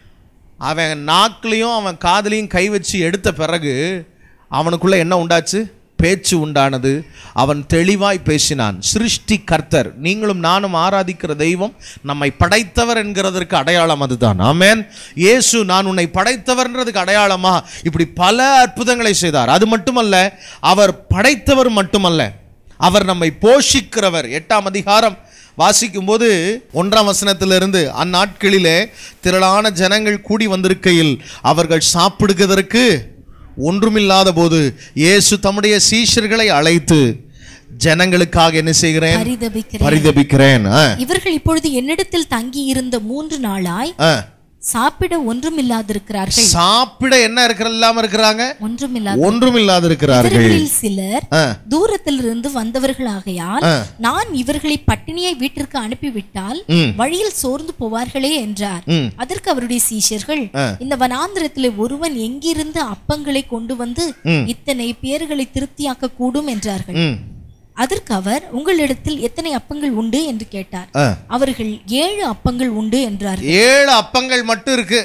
அவன் நாக்குலையும் அவன் காதுலையும் கை வச்சு எடுத்த பிறகு அவனுக்குள்ள என்ன உண்டாச்சு பேச்சு உண்டானது அவன் தெளிவாய் பேசினான் சிருஷ்டி கர்த்தர் நீங்களும் நானும் ஆராதிக்கிற தெய்வம் நம்மை படைத்தவர் என்கிறதற்கு அடையாளம் அதுதான் ஆமென் இயேசு நான் உன்னை படைத்தவர்ன்றதுக்கு அடையாளமா இப்படி பல அற்புதங்களை செய்தார் அது மட்டுமல்ல அவர் படைத்தவர் மட்டுமல்ல அவர் நம்மை போஷிக்கிறவர் எட்டாம் அதிகாரம் வாசிக்கும்போது ஒன்றாம் வசனத்திலிருந்து அந்நாட்களிலே திரளான ஜனங்கள் கூடி வந்திருக்கையில் அவர்கள் சாப்பிடுவதற்கு ஒன்றுமில்லாத போது இயேசு தம்முடைய சீஷர்களை அழைத்து ஜனங்களுக்காக என்ன செய்கிறேன் பரிதபிக்கிறேன் பரிதபிக்கிறேன் ஆ, இவர்கள் இப்பொழுது என்னிடத்தில் தங்கி இருந்த மூன்று நாளாய் ஆ. சாப்பிட ஒன்றுமில்லாதிருக்கிறார்கள் சாப்பிட என்ன இருக்கிற இல்லாம இருக்கிறாங்க ஒன்றுமில்லாத ஒன்றுமில்லாத இருக்கிறார்கள் இவர்களில் சிலர் ஆ. தூரத்திலிருந்து வந்தவர்களாகையால் ஆ. நான் இவர்களை பட்டினியை வீட்டிற்கு அனுப்பிவிட்டால் ம். வழியில் சோர்ந்து போவார்களே என்றார் ம். அதற்கு அவருடைய சீஷர்கள் ஆ. இந்த வனாந்திரத்திலே ஒருவன் எங்கிருந்து அப்பங்களை கொண்டு வந்து ம். இத்தனை பேர்களை திருப்தியாக்க கூடும் என்றார்கள் ம். அதற்கு அவர் உங்களிடத்தில் எத்தனை அப்பங்கள் உண்டு என்று கேட்டார் ஆ. அவர்கள் ஏழு அப்பங்கள் உண்டு என்றார்கள் ஏழு அப்பங்கள் மட்டும் இருக்கு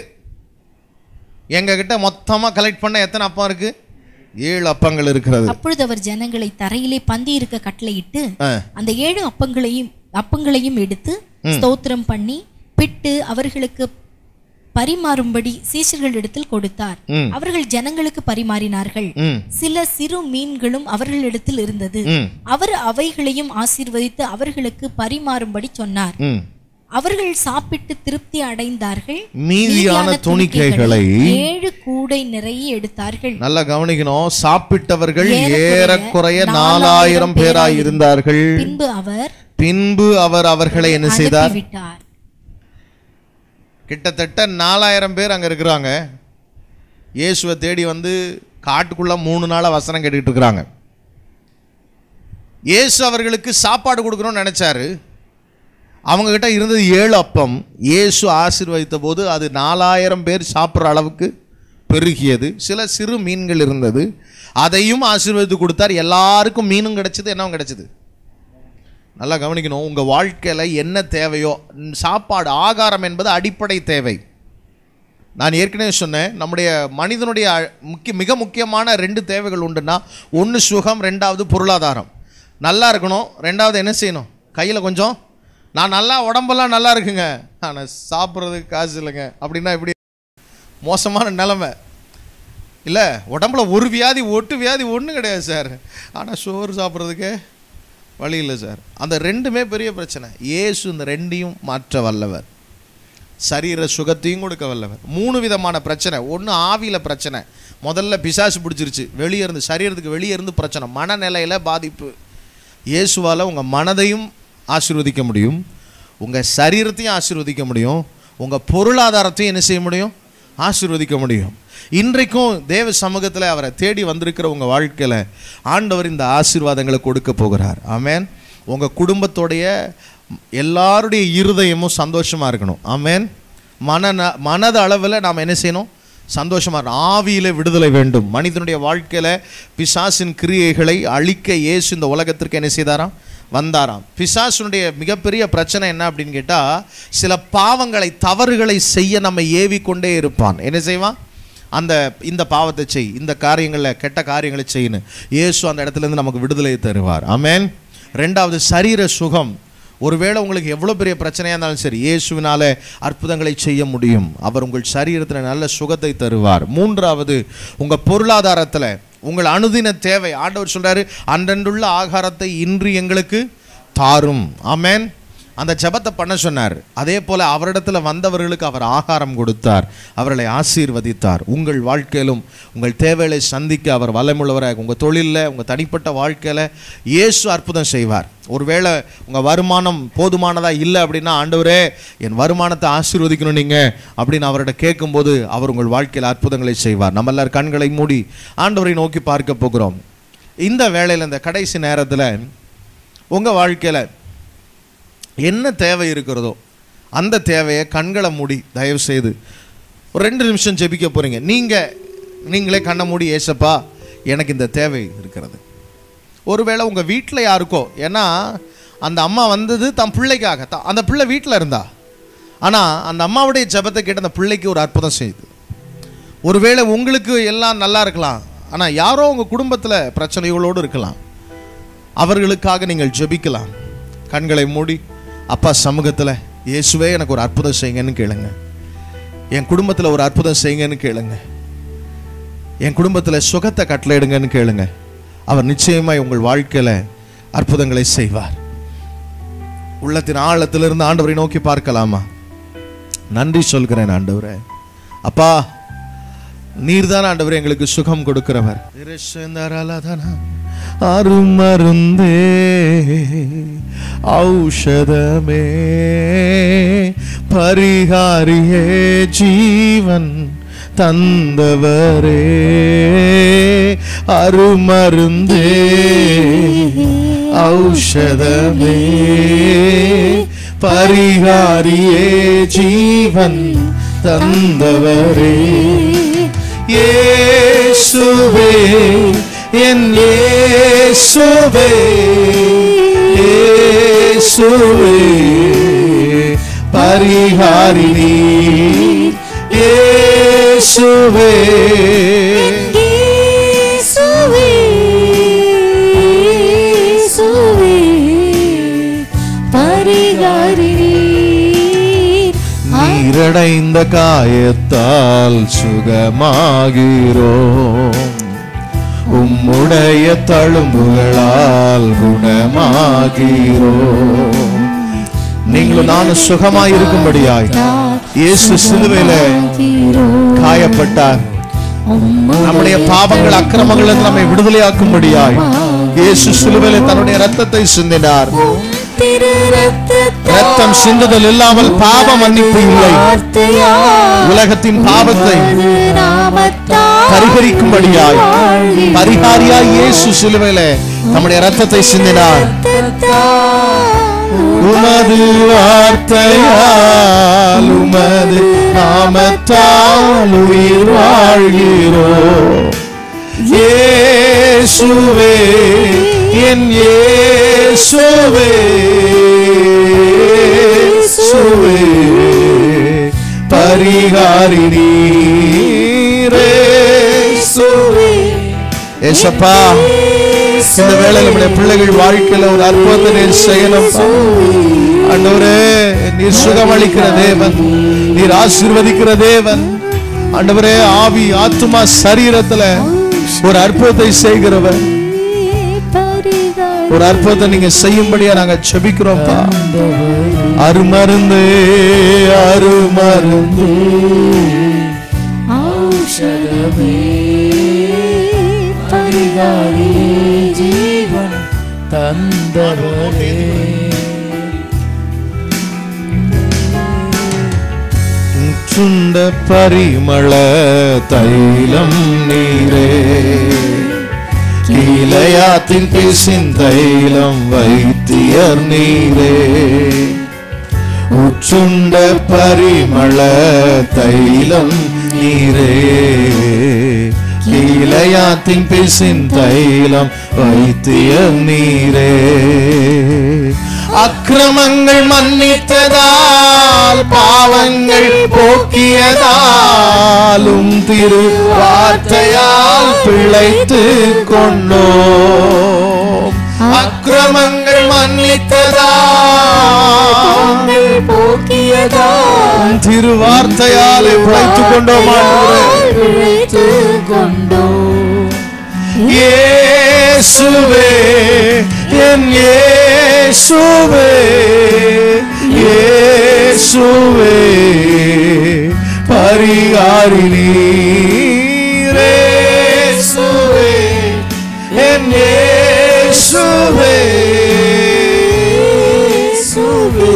எங்க கிட்ட மொத்தமா கலெக்ட் பண்ண எத்தனை அப்பம் இருக்கு ஏழு அப்பங்கள் இருக்கிறது அப்பொழுது அவர் ஜனங்களை தரையிலே பந்தி இருக்க கட்டளையிட்டு ஆ. அந்த ஏழு அப்பங்களையும் அப்பங்களையும் எடுத்து ஸ்தோத்திரம் பண்ணி பிட்டு அவர்களுக்கு பரிமாறும்படி சீஷர்களிடத்தில் கொடுத்தார் ம். அவர்கள் ஜனங்களுக்கு பரிமாறினார்கள் ம் சில சிறு மீன்களும் அவர்களிடத்தில் இருந்தது ம் அவர் அவைகளையும் ஆசீர்வதித்து அவர்களுக்கு பரிமாறும்படி சொன்னார் ம் அவர்கள் சாப்பிட்டு திருப்தி அடைந்தார்கள் மீதியான துணிக்கைகளை ஏழு கூடை நிறைய எடுத்தார்கள் நல்லா கவனிக்கணும் சாப்பிட்டவர்கள் ஏறக்குறைய ஏறக்குறைய நாலாயிரம் நாலாயிரம் பேராய் இருந்தார்கள் பின்பு அவர் பின்பு அவர் அவர்களை என்ன செய்தார் அனுப்பிவிட்டார் கிட்டத்தட்ட நாலாயிரம் பேர் அங்க இருக்கிறாங்க இயேசுவை தேடி வந்து காட்டுக்குள்ள மூணு நாளா வசனம் கேட்டுக்கிட்டு இருக்கிறாங்க இயேசு அவர்களுக்கு சாப்பாடு கொடுக்கணும்னு நினைச்சாரு அவங்க கிட்ட இருந்தது ஏழு அப்பம் இயேசு ஆசீர்வதித்த போது அது நாலாயிரம் பேர் சாப்பிட்ற அளவுக்கு பெருகியது சில சிறு மீன்கள் இருந்தது அதையும் ஆசீர்வதித்து கொடுத்தார் எல்லாருக்கும் மீனும் கிடைச்சது என்னவும் கிடைச்சது நல்லா கவனிக்கணும் உங்கள் வாழ்க்கையில் என்ன தேவையோ ம், சாப்பாடு ஆகாரம் என்பது அடிப்படை தேவை நான் ஏற்கனவே சொன்னேன் நம்முடைய மனிதனுடைய அ- முக்கிய மிக முக்கியமான ரெண்டு தேவைகள் உண்டுன்னா ஒன்று சுகம் ரெண்டாவது பொருளாதாரம் நல்லா இருக்கணும் ரெண்டாவது என்ன செய்யணும் கையில் கொஞ்சம் நான் நல்லா உடம்பெல்லாம் நல்லா இருக்குங்க ஆனால் சாப்பிட்றதுக்கு காசு இல்லைங்க அப்படின்னா எப்படி மோசமான நிலைமை இல்லை உடம்புல ஒரு வியாதி ஒட்டு வியாதி ஒன்றும் கிடையாது சார் ஆனால் சோறு சாப்பிட்றதுக்கு வழி இல்லை சார் அந்த ரெண்டுமே பெரிய பிரச்சனை இயேசு இந்த ரெண்டையும் மாற்ற வல்லவர் சரீர சுகத்தையும் கொடுக்க வல்லவர் மூணு விதமான பிரச்சனை ஒன்று ஆவியில் பிரச்சனை முதல்ல பிசாசு பிடிச்சிருச்சு வெளியே இருந்து சரீரத்துக்கு வெளியே இருந்து பிரச்சனை மனநிலையில் பாதிப்பு இயேசுவால் உங்கள் மனதையும் ஆசீர்வதிக்க முடியும் உங்கள் சரீரத்தையும் ஆசீர்வதிக்க முடியும் உங்கள் பொருளாதாரத்தையும் என்ன செய்ய முடியும் ஆசீர்வதிக்க முடியும் இன்றைக்கும் தேவ சமூகத்தில் அவரை தேடி வந்திருக்கிற உங்கள் வாழ்க்கையில் ஆண்டவர் இந்த ஆசீர்வாதங்களை கொடுக்க போகிறார் ஆமென் உங்கள் குடும்பத்தோடைய எல்லாருடைய இருதயமும் சந்தோஷமாக இருக்கணும் ஆமென் மன மனது அளவில் நாம் என்ன செய்யணும் சந்தோஷமா இருக்கணும் ஆவியில விடுதலை வேண்டும் மனிதனுடைய வாழ்க்கையில பிசாசின் கிரியைகளை அழிக்க இயேசு இந்த உலகத்திற்கு என்ன செய்தாராம் வந்தாராம் பிசாசுனுடைய மிகப்பெரிய பிரச்சனை என்ன அப்படின்னு கேட்டா சில பாவங்களை தவறுகளை செய்ய நம்ம ஏவிக்கொண்டே இருப்பான் என்ன செய்வான் அந்த இந்த பாவத்தை செய் இந்த காரியங்களில் கெட்ட காரியங்களை செய்யணும் இயேசு அந்த இடத்துல இருந்து நமக்கு விடுதலை தருவார் ஆமென் ரெண்டாவது சரீர சுகம் ஒருவேளை உங்களுக்கு எவ்வளோ பெரிய பிரச்சனையாக இருந்தாலும் சரி இயேசுவினால அற்புதங்களை செய்ய முடியும் அவர் உங்கள் சரீரத்தில் நல்ல சுகத்தை தருவார் மூன்றாவது உங்கள் பொருளாதாரத்தில் உங்கள் அனுதின தேவை ஆண்டவர் சொல்றாரு அன்றன்றுள்ள ஆகாரத்தை இன்று எங்களுக்கு தாரும் ஆமென் அந்த ஜெபத்தை பண்ண சொன்னார் அதே போல அவரிடத்துல வந்தவர்களுக்கு அவர் ஆகாரம் கொடுத்தார் அவர்களை ஆசீர்வதித்தார் உங்கள் வாழ்க்கையிலும் உங்கள் தேவைகளை சந்திக்க அவர் வல்லமுள்ளவராக உங்கள் தொழிலில் உங்கள் தனிப்பட்ட வாழ்க்கையில் இயேசு அற்புதம் செய்வார் ஒருவேளை உங்கள் வருமானம் போதுமானதாக இல்லை அப்படின்னா ஆண்டவரே என் வருமானத்தை ஆசீர்வதிக்கணும் நீங்கள் அப்படின்னு அவர்கிட்ட கேட்கும்போது அவர் உங்கள் வாழ்க்கையில் அற்புதங்களை செய்வார் நம்ம எல்லாரும் கண்களை மூடி ஆண்டவரை நோக்கி பார்க்க போகிறோம் இந்த வேளையில் இந்த கடைசி நேரத்தில் உங்கள் வாழ்க்கையில் என்ன தேவை இருக்கிறதோ அந்த தேவையை கண்களை மூடி தயவு செய்து ஒரு ரெண்டு நிமிஷம் ஜெபிக்க போறீங்க நீங்க நீங்களே கண்ணை மூடி ஏசப்பா எனக்கு இந்த தேவை இருக்கிறது ஒருவேளை உங்க வீட்டில் யாருக்கோ ஏன்னா அந்த அம்மா வந்தது தன் பிள்ளைக்காக தான் அந்த பிள்ளை வீட்டில் இருந்தா ஆனால் அந்த அம்மாவுடைய ஜெபத்தை கேட்டு அந்த பிள்ளைக்கு ஒரு அற்புதம் செய்யுது ஒருவேளை உங்களுக்கு எல்லாம் நல்லா இருக்கலாம் ஆனால் யாரோ உங்கள் குடும்பத்தில் பிரச்சனைகளோடு இருக்கலாம் அவர்களுக்காக நீங்கள் ஜெபிக்கலாம் கண்களை மூடி அப்பா சமூகத்தில் இயேசுவே எனக்கு ஒரு அற்புதம் செய்யுங்கன்னு கேளுங்க என் குடும்பத்தில் ஒரு அற்புதம் செய்யுங்கன்னு கேளுங்க என் குடும்பத்தில் சுகத்தை கட்டளையிடுங்கன்னு கேளுங்க அவர் நிச்சயமாய் உங்கள் வாழ்க்கையில் அற்புதங்களை செய்வார் உள்ளத்தின் ஆழத்திலிருந்து ஆண்டவரை நோக்கி பார்க்கலாமா நன்றி சொல்கிறேன் ஆண்டவரே அப்பா நீர்தான் ஆண்டவரே எங்களுக்கு சுகம் கொடுக்கிறவர் அருமருந்தே ஔஷதமே பரிகாரியே ஜீவன் தந்தவரே அருமருந்தே ஔஷதமே பரிகாரியே ஜீவன் தந்தவரே இயேசுவே என் இயேசுவே இயேசுவே பரிகாரி நீர் இயேசுவே இயேசுவே இயேசுவே பரிகாரி நீர் நீரடைந்த காயத்தால் சுகமாகிறோம் உம்முடைய தழும்புகளால் குணமாகிறோம் நீங்களும் நானும் சுகமாய் இருக்கும்படியாய் இயேசு சிலுவையில காயப்பட்டார் நம்முடைய பாவங்கள் அக்கிரமங்கள் இருந்து நம்மை விடுதலையாக்கும்படியாய் இயேசு சிலுவையில தன்னுடைய ரத்தத்தை சிந்தினார் ரத்தம் சிந்துதல் இல்லாமல் பாவ மன்னிப்பு இல்லை உலகத்தின் பாவத்தை பரிகரிக்கும்படியாய் பரிகாரியாய் இயேசு சிலுவையில நம்முடைய ரத்தத்தை சிந்தினார் உமது வார்த்தையால் உமது நாமத்தால் உயிர் வாழ்கிறோம் இயேசுவே என் இயேசுவே இயேசுவே பரிகாரி நீரே இயேசுவே ஏசப்பா இந்த வேளையில நம்முடைய பிள்ளைகள் வாழ்க்கையில ஒரு அற்புதத்தை நீர் செய்யணும் ஆண்டவரே நீர் சுகமளிக்கிற தேவன் நீர் ஆசீர்வதிக்கிற தேவன் ஆண்டவரே ஆவி ஆத்துமா சரீரத்துல ஒரு அற்புதத்தை செய்கிறவர் ஒரு அற்புதத்தை நீங்க செய்யும்படியா நாங்க செபிக்கிறோம்ப்பா அருமருந்து அருமருந்து ഔഷധമേ പരിഹാരി ജീവൻ തന്തവരേ சுண்ட பரிமள தைலம் நீரே கீழையாத்தின் பேசின் தைலம் வைத்தியர் நீரே உச்சுண்ட பரிமள தைலம் நீரே கீழையாத்தின் பேசின் தைலம் வைத்தியர் நீரே அக்கிரமங்கள் மன்னித்ததால் பாவங்கள் போக்கியதாலும் திரு வார்த்தையால் பிழைத்து கொண்டோம் அக்கிரமங்கள் மன்னித்ததால் போக்கியதால் திருவார்த்தையால் பிழைத்து கொண்டோம் ஆண்டவரே. விழைத்து கொண்டோ இயேசுவே என் இயேசுவே இயேசுவே பரிகாரி நீரே இயேசுவே என் இயேசுவே இயேசுவே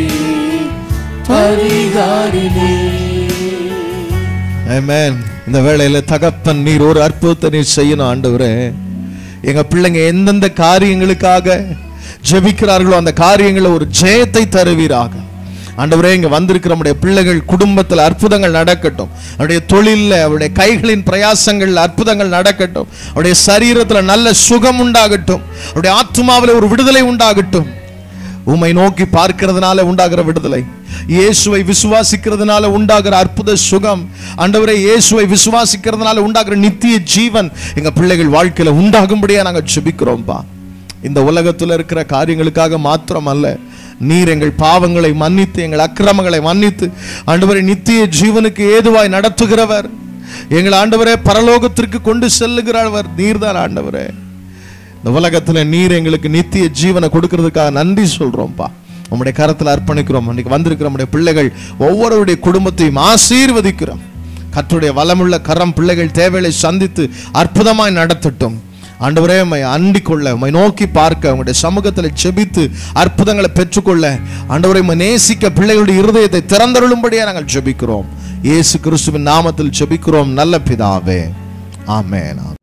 பரிகாரினே ஆமென் இந்த வேளையில தகப்பன் நீர் ஒரு அற்புதத்தை நீர் செய்யணும் ஆண்டவரே எங்க பிள்ளைங்க எந்தெந்த காரியங்களுக்காக ஜெபிக்கிறார்களோ அந்த காரியங்களை ஒரு ஜெயத்தை தருவீராக ஆண்டவரே இங்க வந்திருக்கிற நம்முடைய பிள்ளைகள் குடும்பத்தில் அற்புதங்கள் நடக்கட்டும் அவருடைய தொழில்ல அவருடைய கைகளின் பிரயாசங்கள்ல அற்புதங்கள் நடக்கட்டும் அவருடைய சரீரத்துல நல்ல சுகம் உண்டாகட்டும் அவருடைய ஆத்மாவில் ஒரு விடுதலை உண்டாகட்டும் உம்மை நோக்கி பார்க்கிறதுனால உண்டாகிற விடுதலை இயேசுவை விசுவாசிக்கிறதுனால உண்டாகிற அற்புத சுகம் ஆண்டவரே இயேசுவை விசுவாசிக்கிறதுனால உண்டாகிற நித்திய ஜீவன் எங்க பிள்ளைகள் வாழ்க்கையில உண்டாகும்படியா நாங்க ஜெபிக்கிறோம்பா இந்த உலகத்துல இருக்கிற காரியங்களுக்காக மாத்திரம் அல்ல நீர் எங்கள் பாவங்களை மன்னித்து எங்கள் அக்கிரமங்களை மன்னித்து ஆண்டவரை நித்திய ஜீவனுக்கு ஏதுவாய் நடத்துகிறவர் எங்கள் ஆண்டவரே பரலோகத்திற்கு கொண்டு செல்லுகிறவர் நீர்தான் ஆண்டவரே இந்த உலகத்துல நீர் எங்களுக்கு நித்திய ஜீவனை கொடுக்கறதுக்காக நன்றி சொல்றோம்ப்பா உம்முடைய கரத்துல அர்ப்பணிக்கிறோம் இன்னைக்கு வந்திருக்கிற நம்முடைய பிள்ளைகள் ஒவ்வொருடைய குடும்பத்தையும் ஆசீர்வதிக்கிறோம் கர்த்தருடைய வளமுள்ள கரம் பிள்ளைகள் தேவைகளை சந்தித்து அற்புதமாய் நடத்தட்டும் ஆண்டவரே உம்மை அண்டிக் கொள்ள உம்மை நோக்கி பார்க்க உங்களுடைய சமூகத்தில் செபித்து அற்புதங்களை பெற்றுக்கொள்ள ஆண்டவரை உம்மை நேசிக்க பிள்ளைகளுடைய இருதயத்தை திறந்தருளும்படியா நாங்கள் ஜெபிக்கிறோம் இயேசு கிறிஸ்துவின் நாமத்தில் ஜெபிக்கிறோம் நல்ல பிதாவே ஆமென்